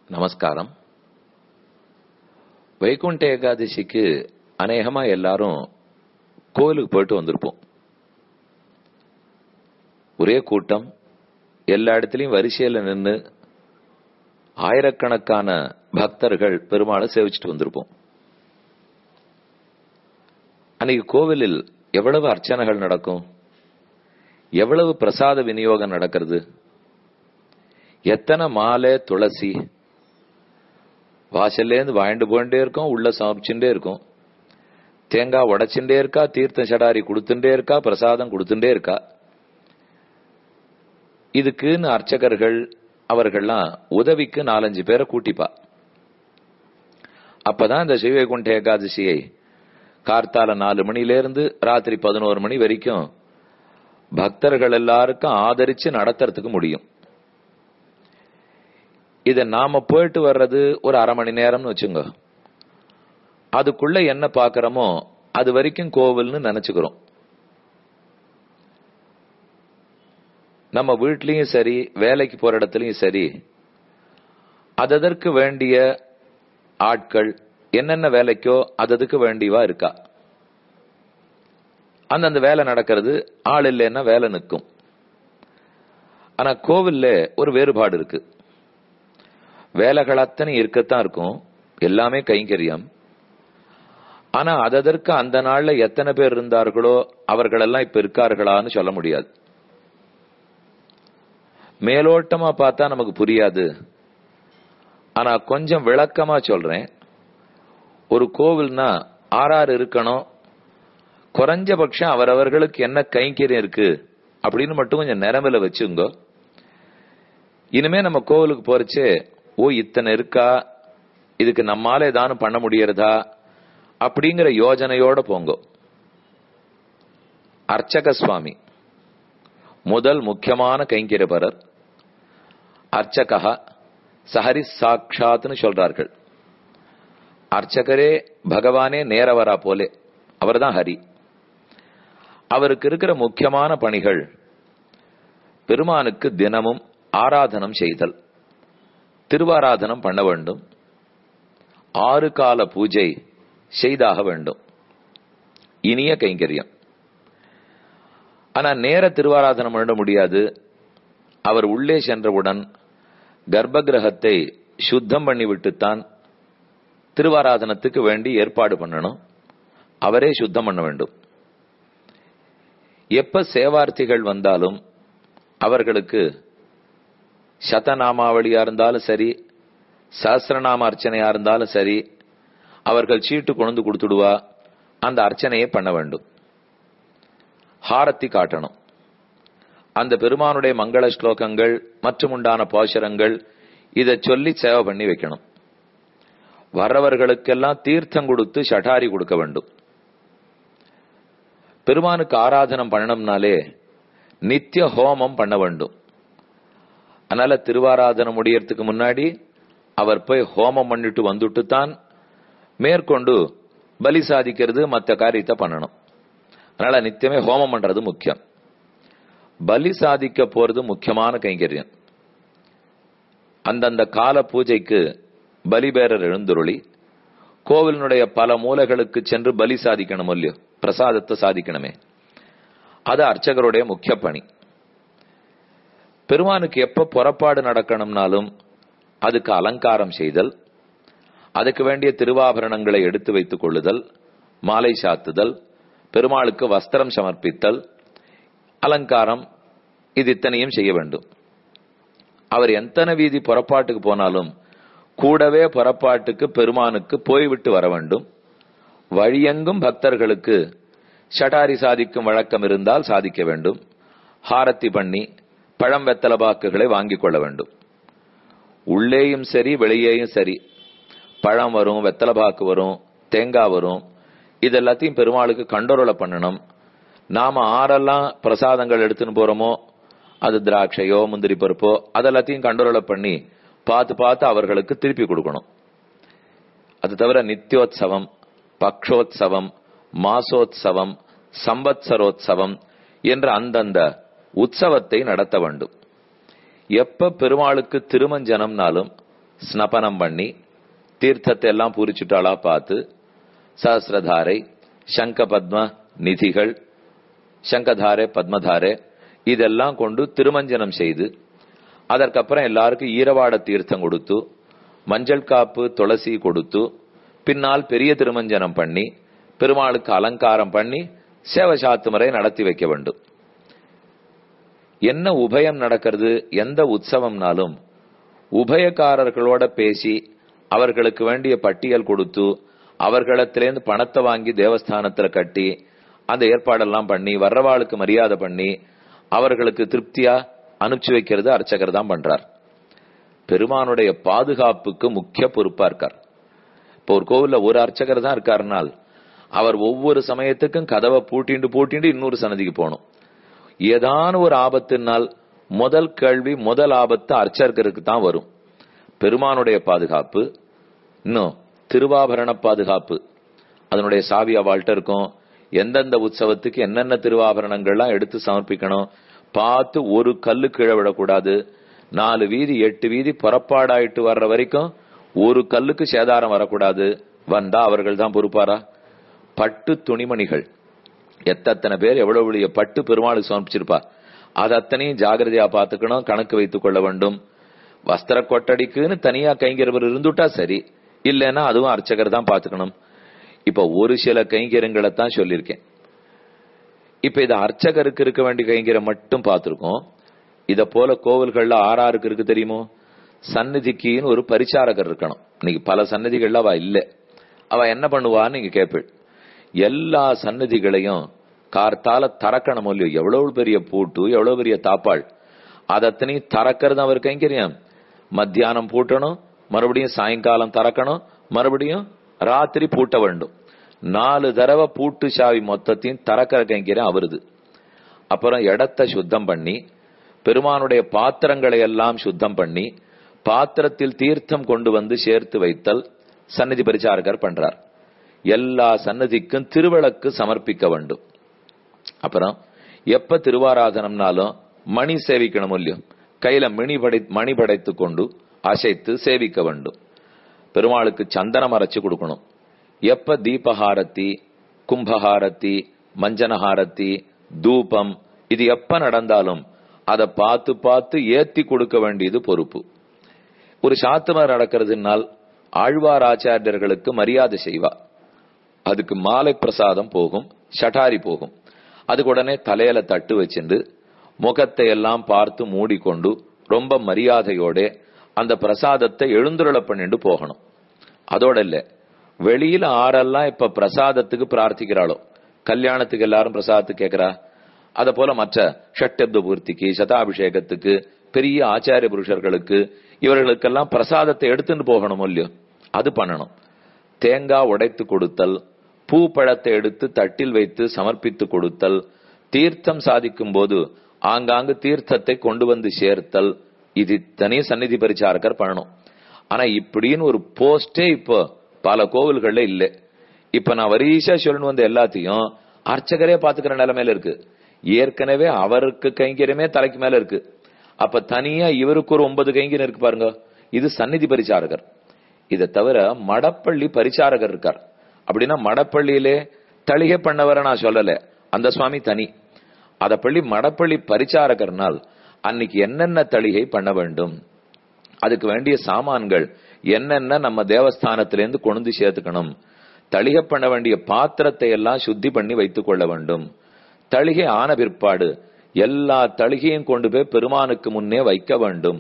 நமஸ்காரம் வைகுண்ட ஏகாதசிக்கு அநேகமா எல்லாரும் கோயிலுக்கு போயிட்டு வந்திருப்போம் ஒரே கூட்டம் எல்லா இடத்துலயும் வரிசையில நின்று ஆயிரக்கணக்கான பக்தர்கள் பெருமாளை சேவிச்சுட்டு வந்திருப்போம் அன்னைக்கு கோவிலில் எவ்வளவு அர்ச்சனைகள் நடக்கும் எவ்வளவு பிரசாத விநியோகம் நடக்கிறது எத்தனை மாலை துளசி வாசல்லேருந்து வாங்கிட்டு போயிட்டே இருக்கோம் உள்ள சமைச்சுட்டே இருக்கும் தேங்காய் உடைச்சுட்டே இருக்கா தீர்த்த சடாரி கொடுத்துட்டே இருக்கா பிரசாதம் கொடுத்துட்டே இருக்கா இதுக்குன்னு அர்ச்சகர்கள் அவர்கள்லாம் உதவிக்கு நாலஞ்சு பேரை கூட்டிப்பா அப்பதான் இந்த சிவகுண்ட ஏகாதசியை கார்த்தால நாலு மணில இருந்து ராத்திரி பதினோரு மணி வரைக்கும் பக்தர்கள் எல்லாருக்கும் ஆதரிச்சு நடத்துறதுக்கு முடியும் இத நாம போயிட்டு வர்றது ஒரு அரை மணி நேரம்னு வச்சுங்க அதுக்குள்ள என்ன பாக்குறோமோ அது வரைக்கும் கோவில்னு நினைச்சுக்கிறோம் நம்ம வீட்லயும் சரி வேலைக்கு போற இடத்துலயும் சரி அதற்கு வேண்டிய ஆட்கள் என்னென்ன வேலைக்கோ அததுக்கு வேண்டியவா இருக்கா அந்தந்த வேலை நடக்கிறது ஆள் இல்லைன்னா வேலை நிற்கும் ஆனா கோவில்ல ஒரு வேறுபாடு இருக்கு வேலைகள் அத்தனை இருக்கத்தான் இருக்கும் எல்லாமே கைங்கரியம் ஆனா அதற்கு அந்த நாள்ல எத்தனை பேர் இருந்தார்களோ அவர்களெல்லாம் இப்ப இருக்கார்களான்னு சொல்ல முடியாது மேலோட்டமா பார்த்தா நமக்கு புரியாது ஆனா கொஞ்சம் விளக்கமா சொல்றேன் ஒரு கோவில்னா ஆறாறு இருக்கணும் குறைஞ்சபட்சம் அவரவர்களுக்கு என்ன கைங்கரியம் இருக்கு அப்படின்னு மட்டும் கொஞ்சம் நிறமில வச்சுங்க இனிமே நம்ம கோவிலுக்கு போறச்சே ஓ இத்தனை இருக்கா இதுக்கு நம்மால ஏதானும் பண்ண முடியறதா அப்படிங்கிற யோஜனையோட போங்க அர்ச்சக சுவாமி முதல் முக்கியமான கைங்கரபரர் அர்ச்சகா சஹரி சாட்சாத்னு சொல்றார்கள் அர்ச்சகரே பகவானே நேரவரா போலே அவர்தான் ஹரி அவருக்கு இருக்கிற முக்கியமான பணிகள் பெருமானுக்கு தினமும் ஆராதனம் செய்தல் திருவாராதனம் பண்ண வேண்டும் ஆறு கால பூஜை செய்தாக வேண்டும் இனிய கைங்கரியம் ஆனா நேர திருவாராதனம் பண்ண முடியாது அவர் உள்ளே சென்றவுடன் கர்ப்ப கிரகத்தை சுத்தம் பண்ணி விட்டுத்தான் திருவாராதனத்துக்கு வேண்டி ஏற்பாடு பண்ணணும் அவரே சுத்தம் பண்ண வேண்டும் எப்ப சேவார்த்திகள் வந்தாலும் அவர்களுக்கு சதநாமாவளியா இருந்தாலும் சரி சஹசிரநாம அர்ச்சனையா இருந்தாலும் சரி அவர்கள் சீட்டு கொண்டு கொடுத்துடுவா அந்த அர்ச்சனையை பண்ண வேண்டும் ஹாரத்தி காட்டணும் அந்த பெருமானுடைய மங்கள ஸ்லோகங்கள் மற்றும் உண்டான போஷரங்கள் இதை சொல்லி சேவை பண்ணி வைக்கணும் வர்றவர்களுக்கெல்லாம் தீர்த்தம் கொடுத்து ஷடாரி கொடுக்க வேண்டும் பெருமானுக்கு ஆராதனம் பண்ணணும்னாலே நித்திய ஹோமம் பண்ண வேண்டும் அதனால திருவாராதனம் முடியறதுக்கு முன்னாடி அவர் போய் ஹோமம் பண்ணிட்டு வந்துட்டு தான் மேற்கொண்டு பலி சாதிக்கிறது மற்ற காரியத்தை பண்ணணும் அதனால நித்தியமே ஹோமம் பண்றது முக்கியம் பலி சாதிக்க போறது முக்கியமான கைங்கரியம் அந்தந்த கால பூஜைக்கு பலிபேரர் எழுந்துருளி கோவிலினுடைய பல மூலைகளுக்கு சென்று பலி சாதிக்கணும் இல்லையோ பிரசாதத்தை சாதிக்கணுமே அது அர்ச்சகருடைய முக்கிய பணி பெருமானுக்கு எப்ப புறப்பாடு நடக்கணும்னாலும் அதுக்கு அலங்காரம் செய்தல் அதுக்கு வேண்டிய திருவாபரணங்களை எடுத்து வைத்துக் கொள்ளுதல் மாலை சாத்துதல் பெருமாளுக்கு வஸ்திரம் சமர்ப்பித்தல் அலங்காரம் இது இத்தனையும் செய்ய வேண்டும் அவர் எத்தனை வீதி புறப்பாட்டுக்கு போனாலும் கூடவே புறப்பாட்டுக்கு பெருமானுக்கு போய்விட்டு வர வேண்டும் வழியெங்கும் பக்தர்களுக்கு ஷடாரி சாதிக்கும் வழக்கம் இருந்தால் சாதிக்க வேண்டும் ஹாரத்தி பண்ணி பழம் வெத்தல பாக்குகளை வாங்கிக் கொள்ள வேண்டும் உள்ளேயும் சரி வெளியேயும் சரி பழம் வரும் வெத்தலை பாக்கு வரும் தேங்காய் வரும் இதெல்லாத்தையும் பெருமாளுக்கு கண்டோரலை பண்ணணும் நாம ஆரெல்லாம் பிரசாதங்கள் எடுத்துன்னு போறோமோ அது திராட்சையோ முந்திரி பருப்போ அதெல்லாத்தையும் கண்டோரலை பண்ணி பார்த்து பார்த்து அவர்களுக்கு திருப்பி கொடுக்கணும் அது தவிர நித்தியோத்சவம் பக்ஷோத்சவம் மாசோத்சவம் சம்பத்சரோத்சவம் என்ற அந்தந்த உற்சவத்தை நடத்த வேண்டும் எப்ப பெருமாளுக்கு திருமஞ்சனம்னாலும் ஸ்னபனம் பண்ணி தீர்த்தத்தை எல்லாம் பூரிச்சுட்டாளா பார்த்து சஹசிரதாரை சங்க பத்ம நிதிகள் சங்கதாரே பத்மதாரே இதெல்லாம் கொண்டு திருமஞ்சனம் செய்து அதற்கப்புறம் எல்லாருக்கும் ஈரவாட தீர்த்தம் கொடுத்து மஞ்சள் காப்பு துளசி கொடுத்து பின்னால் பெரிய திருமஞ்சனம் பண்ணி பெருமாளுக்கு அலங்காரம் பண்ணி சேவசாத்து முறை நடத்தி வைக்க வேண்டும் என்ன உபயம் நடக்கிறது எந்த உற்சவம்னாலும் உபயக்காரர்களோட பேசி அவர்களுக்கு வேண்டிய பட்டியல் கொடுத்து அவர்களிடத்திலேருந்து பணத்தை வாங்கி தேவஸ்தானத்துல கட்டி அந்த ஏற்பாடெல்லாம் பண்ணி வர்றவாளுக்கு மரியாதை பண்ணி அவர்களுக்கு திருப்தியா அனுப்பிச்சு வைக்கிறது அர்ச்சகர் தான் பண்றார் பெருமானுடைய பாதுகாப்புக்கு முக்கிய பொறுப்பா இருக்கார் இப்போ ஒரு கோவில்ல ஒரு அர்ச்சகர் தான் இருக்காருனால் அவர் ஒவ்வொரு சமயத்துக்கும் கதவை பூட்டிண்டு பூட்டிண்டு இன்னொரு சன்னதிக்கு போகணும் ஏதான ஒரு ஆபத்துனால் முதல் கேள்வி முதல் ஆபத்து அர்ச்சகருக்கு தான் வரும் பெருமானுடைய பாதுகாப்பு இன்னும் திருவாபரண பாதுகாப்பு அதனுடைய சாவி அவள்கிட்ட இருக்கும் எந்தெந்த உற்சவத்துக்கு என்னென்ன திருவாபரணங்கள்லாம் எடுத்து சமர்ப்பிக்கணும் பார்த்து ஒரு கல்லு கீழே விடக்கூடாது நாலு வீதி எட்டு வீதி புறப்பாடாயிட்டு வர்ற வரைக்கும் ஒரு கல்லுக்கு சேதாரம் வரக்கூடாது வந்தா அவர்கள் தான் பொறுப்பாரா பட்டு துணிமணிகள் எத்தனை பேர் எவ்வளவு வெளிய பட்டு பெருமாளுக்கு சமர்ப்பிச்சிருப்பா அது அத்தனையும் ஜாகிரதையா பாத்துக்கணும் கணக்கு வைத்துக் கொள்ள வேண்டும் வஸ்திர கொட்டடிக்குன்னு தனியா கைங்கிறவர் இருந்துட்டா சரி இல்லைன்னா அதுவும் அர்ச்சகர் தான் பாத்துக்கணும் இப்ப ஒரு சில கைங்கரங்களை தான் சொல்லியிருக்கேன் இப்ப இது அர்ச்சகருக்கு இருக்க வேண்டிய கைங்கரம் மட்டும் பார்த்திருக்கோம் இத போல கோவில்கள்ல ஆறாருக்கு இருக்கு தெரியுமோ சந்நிதிக்குன்னு ஒரு பரிச்சாரகர் இருக்கணும் இன்னைக்கு பல சன்னதிகள்ல அவ இல்ல அவ என்ன பண்ணுவான்னு நீங்க கேட்பீள் எல்லா சன்னதிகளையும் கார்த்தால தறக்கணும் இல்லையோ எவ்வளவு பெரிய பூட்டு எவ்வளவு பெரிய தாப்பாள் அதத்தனையும் தறக்கிறது அவர் கைங்கரியம் மத்தியானம் பூட்டணும் மறுபடியும் சாயங்காலம் திறக்கணும் மறுபடியும் ராத்திரி பூட்ட வேண்டும் நாலு தடவை பூட்டு சாவி மொத்தத்தையும் திறக்கிற கைங்கிறேன் அவருது அப்புறம் இடத்தை சுத்தம் பண்ணி பெருமானுடைய பாத்திரங்களை எல்லாம் சுத்தம் பண்ணி பாத்திரத்தில் தீர்த்தம் கொண்டு வந்து சேர்த்து வைத்தல் சன்னதி பரிச்சாரகர் பண்றார் எல்லா சன்னதிக்கும் திருவிளக்கு சமர்ப்பிக்க வேண்டும் அப்புறம் எப்ப திருவாராதனம்னாலும் மணி சேவிக்கணும் இல்லையோ கையில மணி படை மணி படைத்து கொண்டு அசைத்து சேவிக்க வேண்டும் பெருமாளுக்கு சந்தனம் அரைச்சு கொடுக்கணும் எப்ப தீபஹாரத்தி கும்பஹாரத்தி மஞ்சனஹாரத்தி தூபம் இது எப்ப நடந்தாலும் அதை பார்த்து பார்த்து ஏத்தி கொடுக்க வேண்டியது பொறுப்பு ஒரு சாத்துமர் நடக்கிறதுனால் ஆழ்வார் ஆச்சாரியர்களுக்கு மரியாதை செய்வா அதுக்கு மாலை பிரசாதம் போகும் ஷட்டாரி போகும் அதுக்கு உடனே தலையில தட்டு வச்சுண்டு முகத்தை எல்லாம் பார்த்து மூடிக்கொண்டு ரொம்ப மரியாதையோட அந்த பிரசாதத்தை எழுந்துருள பண்ணிட்டு போகணும் அதோட இல்ல வெளியில ஆரெல்லாம் இப்ப பிரசாதத்துக்கு பிரார்த்திக்கிறாளோ கல்யாணத்துக்கு எல்லாரும் பிரசாதத்துக்கு கேக்குறா அத போல மற்ற ஷட்டப்த பூர்த்திக்கு சதாபிஷேகத்துக்கு பெரிய ஆச்சாரிய புருஷர்களுக்கு இவர்களுக்கெல்லாம் பிரசாதத்தை எடுத்துட்டு போகணும் இல்லையோ அது பண்ணணும் தேங்காய் உடைத்து கொடுத்தல் பூ பழத்தை எடுத்து தட்டில் வைத்து சமர்ப்பித்து கொடுத்தல் தீர்த்தம் சாதிக்கும் போது ஆங்காங்கு தீர்த்தத்தை கொண்டு வந்து சேர்த்தல் இது தனி சந்நிதி பரிச்சாரகர் பண்ணணும் ஆனா இப்படின்னு ஒரு போஸ்டே இப்போ பல கோவில்கள்ல இல்ல இப்ப நான் வரிசா சொல்லணும் வந்த எல்லாத்தையும் அர்ச்சகரே பாத்துக்கிற நிலைமையில இருக்கு ஏற்கனவே அவருக்கு கைங்கரியமே தலைக்கு மேல இருக்கு அப்ப தனியா இவருக்கு ஒரு ஒன்பது கைங்கரியம் இருக்கு பாருங்க இது சந்நிதி பரிச்சாரகர் இதை தவிர மடப்பள்ளி பரிச்சாரகர் இருக்கார் அப்படின்னா மடப்பள்ளியிலே தளிகை பண்ணவரை நான் சொல்லல அந்த சுவாமி தனி அத பள்ளி மடப்பள்ளி பரிச்சாரகர்னால் அன்னைக்கு என்னென்ன தளிகை பண்ண வேண்டும் அதுக்கு வேண்டிய சாமான்கள் என்னென்ன நம்ம தேவஸ்தானத்திலேருந்து கொண்டு சேர்த்துக்கணும் தளிகை பண்ண வேண்டிய பாத்திரத்தை எல்லாம் சுத்தி பண்ணி வைத்துக் கொள்ள வேண்டும் தளிகை ஆன பிற்பாடு எல்லா தளிகையும் கொண்டு போய் பெருமானுக்கு முன்னே வைக்க வேண்டும்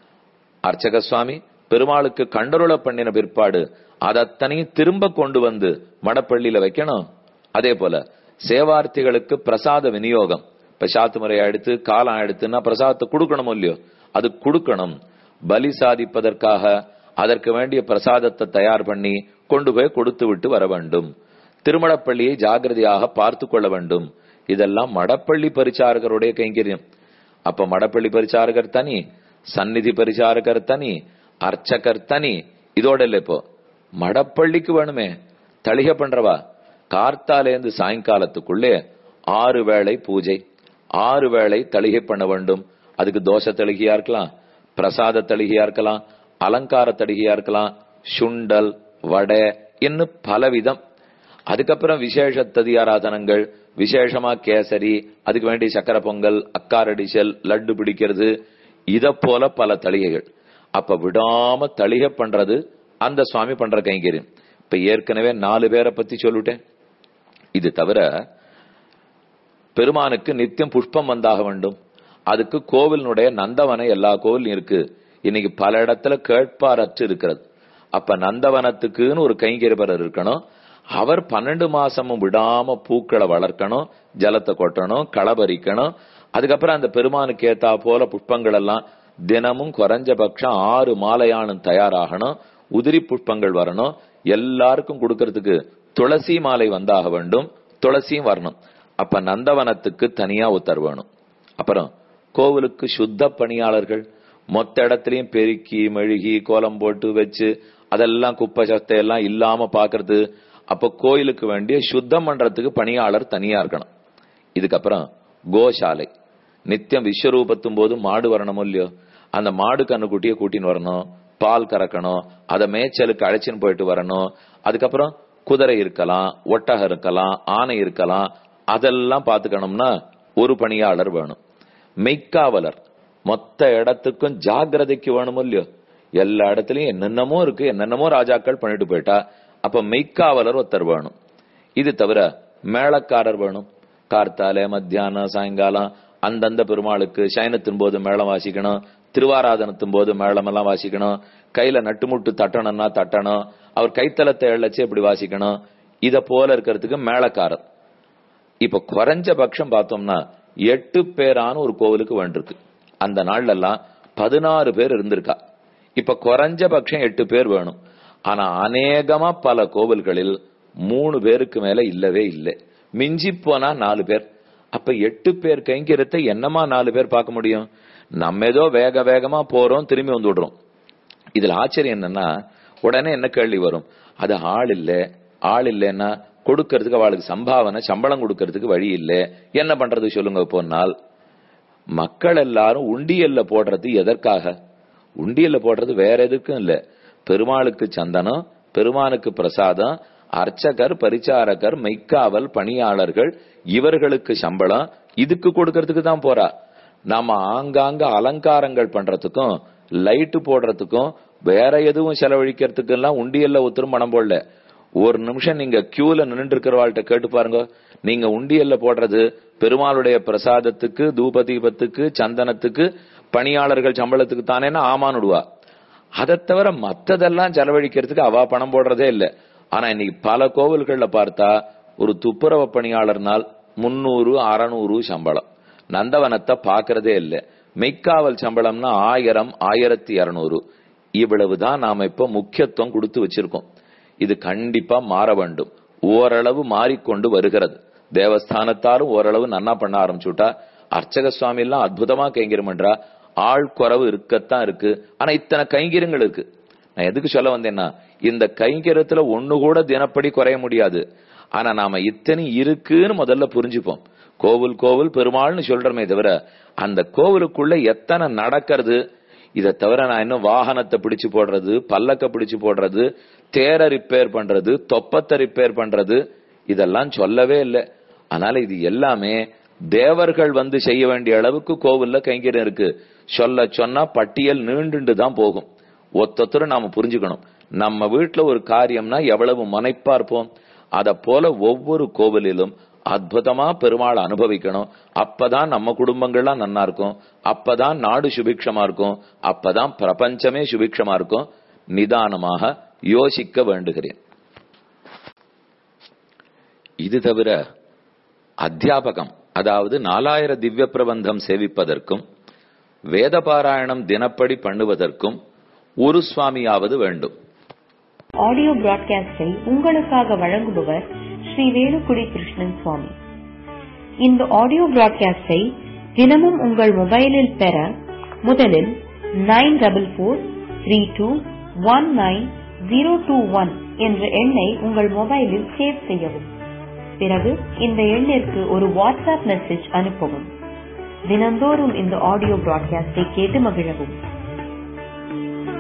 அர்ச்சக சுவாமி பெருமாளுக்கு கண்டருள பண்ணின பிற்பாடு அதத்தனையும் திரும்ப கொண்டு வந்து மடப்பள்ளியில வைக்கணும் அதே போல சேவார்த்திகளுக்கு பிரசாத விநியோகம் இப்ப சாத்து முறையை எடுத்து காலம் எடுத்துன்னா பிரசாதத்தை கொடுக்கணும் இல்லையோ அது கொடுக்கணும் பலி சாதிப்பதற்காக அதற்கு வேண்டிய பிரசாதத்தை தயார் பண்ணி கொண்டு போய் கொடுத்து விட்டு வர வேண்டும் திருமணப்பள்ளியை ஜாகிரதையாக பார்த்து கொள்ள வேண்டும் இதெல்லாம் மடப்பள்ளி பரிச்சாரகருடைய கைங்கரியம் அப்ப மடப்பள்ளி பரிச்சாரகர் தனி சந்நிதி பரிச்சாரகர் தனி அர்ச்சகர் தனி இதோட இல்ல இப்போ மடப்பள்ளிக்கு வேணுமே தளிக பண்றவா கார்த்தாலேந்து சாயங்காலத்துக்குள்ளே ஆறு வேளை பூஜை ஆறு வேளை தளிகை பண்ண வேண்டும் அதுக்கு தோசை தளிகையா இருக்கலாம் பிரசாத தளிகையா இருக்கலாம் அலங்கார தடிகையா இருக்கலாம் சுண்டல் வடை இன்னும் பலவிதம் அதுக்கப்புறம் விசேஷ ததியாராதனங்கள் விசேஷமா கேசரி அதுக்கு வேண்டிய சக்கரை பொங்கல் அக்காரடிச்சல் லட்டு பிடிக்கிறது இத போல பல தளிகைகள் அப்ப விடாம தளிகை பண்றது அந்த சுவாமி பண்ற கைங்கரியம் இப்ப ஏற்கனவே நாலு பேரை பத்தி சொல்லிட்டேன் இது தவிர பெருமானுக்கு நித்தியம் புஷ்பம் வந்தாக வேண்டும் அதுக்கு கோவிலினுடைய நந்தவனம் எல்லா கோவிலும் இருக்கு இன்னைக்கு பல இடத்துல கேட்பாரற்று இருக்கிறது அப்ப நந்தவனத்துக்குன்னு ஒரு கைங்கரிபரர் இருக்கணும் அவர் பன்னெண்டு மாசமும் விடாம பூக்களை வளர்க்கணும் ஜலத்தை கொட்டணும் களபரிக்கணும் அதுக்கப்புறம் அந்த பெருமானுக்கு ஏத்தா போல புஷ்பங்கள் எல்லாம் தினமும் குறைஞ்சபட்சம் ஆறு மாலையானும் தயாராகணும் உதிரி புஷ்பங்கள் வரணும் எல்லாருக்கும் கொடுக்கறதுக்கு துளசி மாலை வந்தாக வேண்டும் துளசியும் வரணும் அப்ப நந்தவனத்துக்கு தனியா உத்தரவு வேணும் அப்புறம் கோவிலுக்கு சுத்த பணியாளர்கள் மொத்த இடத்துலயும் பெருக்கி மெழுகி கோலம் போட்டு வச்சு அதெல்லாம் குப்பை சத்தை எல்லாம் இல்லாம பாக்குறது அப்ப கோயிலுக்கு வேண்டிய சுத்தம் பண்றதுக்கு பணியாளர் தனியா இருக்கணும் இதுக்கப்புறம் கோசாலை நித்தியம் விஸ்வரூபத்தும் போது மாடு வரணும் இல்லையோ அந்த மாடு கண்ணுக்குட்டியை கூட்டின்னு வரணும் பால் கறக்கணும் அதை மேய்ச்சலுக்கு அழைச்சின்னு போயிட்டு வரணும் அதுக்கப்புறம் குதிரை இருக்கலாம் ஒட்டகம் இருக்கலாம் ஆனை இருக்கலாம் அதெல்லாம் பாத்துக்கணும்னா ஒரு பணியாளர் வேணும் மெய்க்காவலர் மொத்த இடத்துக்கும் ஜாகிரதைக்கு வேணும் இல்லையோ எல்லா இடத்துலயும் என்னென்னமோ இருக்கு என்னென்னமோ ராஜாக்கள் பண்ணிட்டு போயிட்டா அப்ப மெய்க்காவலர் ஒருத்தர் வேணும் இது தவிர மேளக்காரர் வேணும் கார்த்தாலே மத்தியானம் சாயங்காலம் அந்தந்த பெருமாளுக்கு சயனத்தின் போது மேளம் வாசிக்கணும் திருவாராதனத்தின் போது மேளம் எல்லாம் வாசிக்கணும் கையில நட்டுமுட்டு தட்டணும்னா தட்டணும் அவர் கைத்தலத்தை இழைச்சு இப்படி வாசிக்கணும் இத போல இருக்கிறதுக்கு மேளக்காரர் இப்ப குறைஞ்ச பட்சம் பார்த்தோம்னா எட்டு பேரான ஒரு கோவிலுக்கு வேண்டிருக்கு அந்த நாள்ல எல்லாம் பதினாறு பேர் இருந்திருக்கா இப்ப குறைஞ்ச பட்சம் எட்டு பேர் வேணும் ஆனா அநேகமா பல கோவில்களில் மூணு பேருக்கு மேல இல்லவே இல்லை மிஞ்சி போனா நாலு பேர் அப்ப எட்டு பேர் கைங்கிறத என்னமா நாலு பேர் பார்க்க முடியும் நம்ம ஏதோ வேக வேகமா போறோம் திரும்பி வந்து விடுறோம் இதுல ஆச்சரியம் என்னன்னா உடனே என்ன கேள்வி வரும் அது ஆள் இல்ல ஆள் இல்லைன்னா கொடுக்கறதுக்கு அவளுக்கு சம்பாவனை சம்பளம் கொடுக்கறதுக்கு வழி இல்லை என்ன பண்றது சொல்லுங்க போனால் மக்கள் எல்லாரும் உண்டியல்ல போடுறது எதற்காக உண்டியல்ல போடுறது வேற எதுக்கும் இல்ல பெருமாளுக்கு சந்தனம் பெருமானுக்கு பிரசாதம் அர்ச்சகர் பரிச்சாரகர் மெய்க்காவல் பணியாளர்கள் இவர்களுக்கு சம்பளம் இதுக்கு கொடுக்கறதுக்கு தான் போறா நாம ஆங்காங்க அலங்காரங்கள் பண்றதுக்கும் லைட் போடுறதுக்கும் வேற எதுவும் செலவழிக்கிறதுக்கு எல்லாம் உண்டியல்ல ஒருத்தரும் பணம் போடல ஒரு நிமிஷம் நீங்க கியூல நின்று இருக்கிறவாள்கிட்ட கேட்டு பாருங்க நீங்க உண்டியல்ல போடுறது பெருமாளுடைய பிரசாதத்துக்கு தூப தீபத்துக்கு சந்தனத்துக்கு பணியாளர்கள் சம்பளத்துக்கு தானேன்னா ஆமான்னு விடுவா அதை தவிர மத்ததெல்லாம் செலவழிக்கிறதுக்கு அவ பணம் போடுறதே இல்ல ஆனா இன்னைக்கு பல கோவில்கள்ல பார்த்தா ஒரு துப்புரவு பணியாளர்னால் முன்னூறு அறநூறு சம்பளம் நந்தவனத்தை பாக்குறதே இல்ல மெய்க்காவல் சம்பளம்னா ஆயிரம் ஆயிரத்தி இருநூறு இவ்வளவுதான் நாம இப்ப முக்கியத்துவம் கொடுத்து வச்சிருக்கோம் இது கண்டிப்பா மாற வேண்டும் ஓரளவு மாறிக்கொண்டு வருகிறது தேவஸ்தானத்தாரும் ஓரளவு நன்னா பண்ண ஆரம்பிச்சுட்டா அர்ச்சக சுவாமி எல்லாம் அற்புதமா கைங்கரியம் பண்றா ஆள் குறவு இருக்கத்தான் இருக்கு ஆனா இத்தனை கைங்கரியங்கள் இருக்கு நான் எதுக்கு சொல்ல வந்தேன்னா இந்த கைங்கரியத்துல ஒண்ணு கூட தினப்படி குறைய முடியாது ஆனா நாம இத்தனை இருக்குன்னு முதல்ல புரிஞ்சுப்போம் கோவில் கோவில் பெருமாள்னு சொல்றமே தவிர அந்த கோவிலுக்குள்ள எத்தனை நடக்கிறது இதை தவிர நான் இன்னும் வாகனத்தை பிடிச்சு போடுறது பல்லக்க பிடிச்சு போடுறது தேர ரிப்பேர் பண்றது தொப்பத்தை ரிப்பேர் பண்றது இதெல்லாம் சொல்லவே இல்லை அதனால இது எல்லாமே தேவர்கள் வந்து செய்ய வேண்டிய அளவுக்கு கோவில்ல கைங்கரியம் இருக்கு சொல்ல சொன்னா பட்டியல் நீண்டுண்டு தான் போகும் ஒத்தொத்தரும் நாம புரிஞ்சுக்கணும் நம்ம வீட்டுல ஒரு காரியம்னா எவ்வளவு முனைப்பா இருப்போம் அத போல ஒவ்வொரு கோவிலிலும் அற்புதமா பெருமாள் அனுபவிக்கணும் அப்பதான் நம்ம குடும்பங்கள்லாம் நன்னா இருக்கும் அப்பதான் நாடு சுபிக்ஷமா இருக்கும் அப்பதான் பிரபஞ்சமே சுபிக்ஷமா இருக்கும் நிதானமாக யோசிக்க வேண்டுகிறேன் இது தவிர அத்தியாபகம் அதாவது நாலாயிர திவ்ய பிரபந்தம் சேவிப்பதற்கும் வேத பாராயணம் தினப்படி பண்ணுவதற்கும் ஒரு சுவாமியாவது வேண்டும் ஆடியோ பிராட்காஸ்டை உங்களுக்காக வழங்குபவர் ஸ்ரீ வேலுக்குடி கிருஷ்ணன் சுவாமி இந்த ஆடியோ பிராட்காஸ்டை தினமும் உங்கள் மொபைலில் பெற முதலில் nine double four three two one nine zero two one என்ற எண்ணை உங்கள் மொபைலில் சேவ் செய்யவும் பிறகு இந்த எண்ணிற்கு ஒரு வாட்ஸ்அப் மெசேஜ் அனுப்பவும் தினந்தோறும் இந்த ஆடியோ பிராட்காஸ்டை கேட்டு மகிழவும்